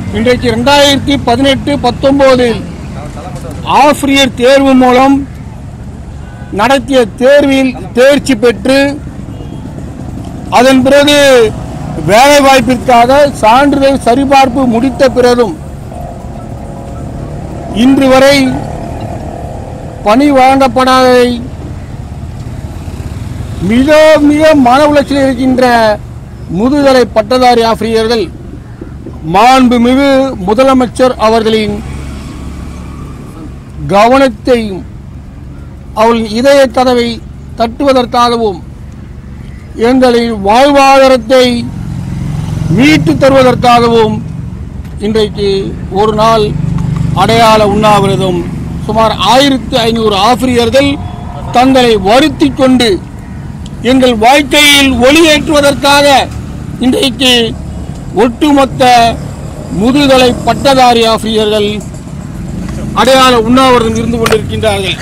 இன்றைக்கு ரெண்டாயிரத்தி பதினெட்டு பத்தொன்பதில் ஆசிரியர் தேர்வு மூலம் நடத்திய தேர்வில் தேர்ச்சி பெற்று அதன் பிறகு வேலை வாய்ப்பிற்காக சான்றிதழ் சரிபார்ப்பு முடித்த பிறகும் இன்று வரை பணி வழங்கப்படாததை மிக மிக மன உளைச்சலில் இருக்கின்ற முதுகலை பட்டதாரி ஆசிரியர்கள் மாண்புமிகு முதலமைச்சர் அவர்களின் கவனத்தையும் அவர்களின் இதய கதவை தட்டுவதற்காகவும் எங்களின் வாழ்வாதாரத்தை மீட்டு தருவதற்காகவும் இன்றைக்கு ஒரு நாள் அடையாள உண்ணாவிரதம் சுமார் ஆயிரத்து ஐநூறு ஆசிரியர்கள் தங்களை வருத்திக் கொண்டு எங்கள் வாழ்க்கையில் ஒளியேற்றுவதற்காக இன்றைக்கு ஒட்டுமொத்த முதுகலை பட்டதாரி ஆசிரியர்கள் அடையாள உண்ணாவிரதம் இருந்து கொண்டிருக்கின்றார்கள்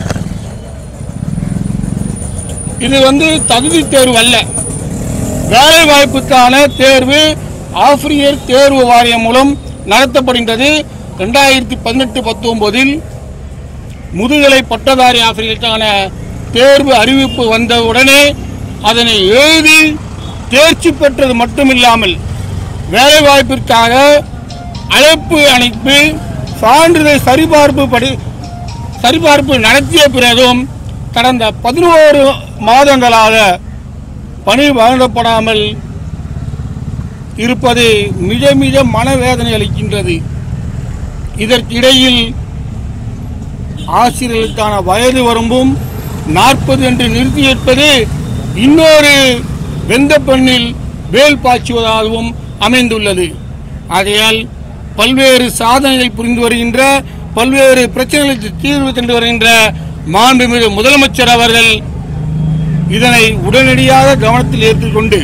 இது வந்து தகுதி தேர்வு அல்ல வேலை வாய்ப்புக்கான தேர்வு ஆசிரியர் தேர்வு வாரியம் மூலம் நடத்தப்படுகின்றது ரெண்டாயிரத்தி பதினெட்டு பத்தொன்பதில் முதுகலை பட்டதாரி ஆசிரியருக்கான தேர்வு அறிவிப்பு வந்த உடனே அதனை எழுதி தேர்ச்சி பெற்றது மட்டுமில்லாமல் வேலை வாய்ப்பிற்காக அழைப்பு அனுப்பி சான்றிதழ் சரிபார்ப்பு படி சரிபார்ப்பு நடத்திய பிறகும் கடந்த பதினோரு மாதங்களாக பணி வழங்கப்படாமல் இருப்பது மிக மிக மனவேதனை அளிக்கின்றது இதற்கிடையில் ஆசிரியர்களுக்கான வயது வரம்பும் நாற்பது என்று நிறுத்தி வைப்பது இன்னொரு வெந்த பெண்ணில் வேல் பாய்ச்சுவதாகவும் அமைந்துள்ளது ஆகையால் பல்வேறு சாதனைகளை புரிந்து வருகின்ற பல்வேறு பிரச்சனைகளுக்கு தீர்வு கண்டு வருகின்ற மாண்புமிகு முதலமைச்சர் அவர்கள் இதனை உடனடியாக கவனத்தில் ஏற்றுக்கொண்டு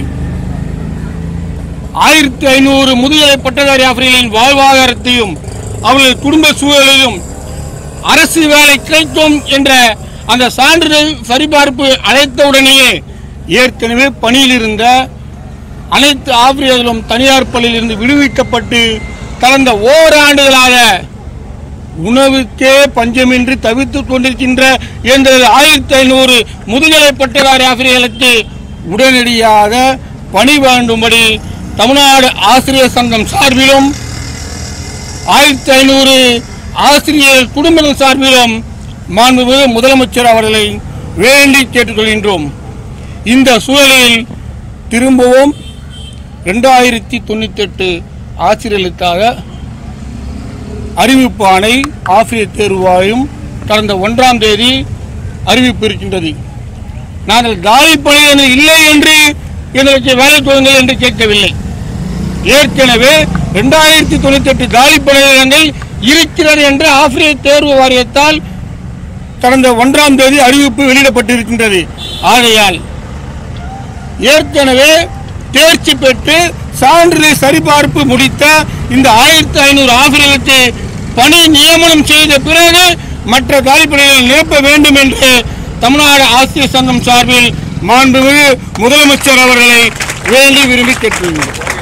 ஆயிரத்தி ஐநூறு முதுகலை பட்டதாரி ஆசிரியர்களின் வாழ்வாதாரத்தையும் அவர்கள் குடும்ப சூழலையும் அரசு வேலை கிடைக்கும் என்ற அந்த சான்றிதழ் சரிபார்ப்பு அழைத்தவுடனேயே ஏற்கனவே பணியில் இருந்த அனைத்து ஆசிரியர்களும் தனியார் பள்ளியில் இருந்து விடுவிக்கப்பட்டு கடந்த ஓராண்டுகளாக உணவுக்கே பஞ்சமின்றி தவித்துக் கொண்டிருக்கின்ற என்ற ஆயிரத்தி ஐநூறு முதுகலை பட்டதாரி ஆசிரியர்களுக்கு உடனடியாக பணி வழங்கும்படி தமிழ்நாடு ஆசிரியர் சங்கம் சார்பிலும் ஆயிரத்தி ஐநூறு ஆசிரியர் குடும்பங்கள் சார்பிலும் மாண்புமிகு முதலமைச்சர் அவர்களை வேண்டி கேட்டுக்கொள்கின்றோம் இந்த சூழலில் திரும்பவும் ரெண்டாயிரத்தி தொண்ணூத்தி எட்டு ஆசிரியர்களுக்காக அறிவிப்பு ஆணை ஆசிரியர் தேர்வாயும் கடந்த ஒன்றாம் தேதி அறிவிப்பு இருக்கின்றது நாங்கள் காலி பணியிடங்கள் இல்லை என்று எங்களுக்கு வேலை கொடுங்கள் என்று கேட்கவில்லை ஏற்கனவே இரண்டாயிரத்தி தொண்ணூத்தி எட்டு காலி பணியிடங்கள் இருக்கிறது என்று ஆசிரியர் தேர்வு வாரியத்தால் கடந்த ஒன்றாம் தேதி அறிவிப்பு வெளியிடப்பட்டிருக்கின்றது ஆகையால் ஏற்கனவே தேர்ச்சி பெற்று சான்றிதழ் சரிபார்ப்பு முடித்த இந்த ஆயிரத்தி ஐநூறு ஆசிரியர்களுக்கு பணி நியமனம் செய்த பிறகு மற்ற காலிப்பணிகளை நிரப்ப வேண்டும் என்று தமிழ்நாடு ஆசிரியர் சங்கம் சார்பில் மாண்புமிகு முதலமைச்சர் அவர்களை வேண்டி விரும்பி கேட்டுள்ளோம்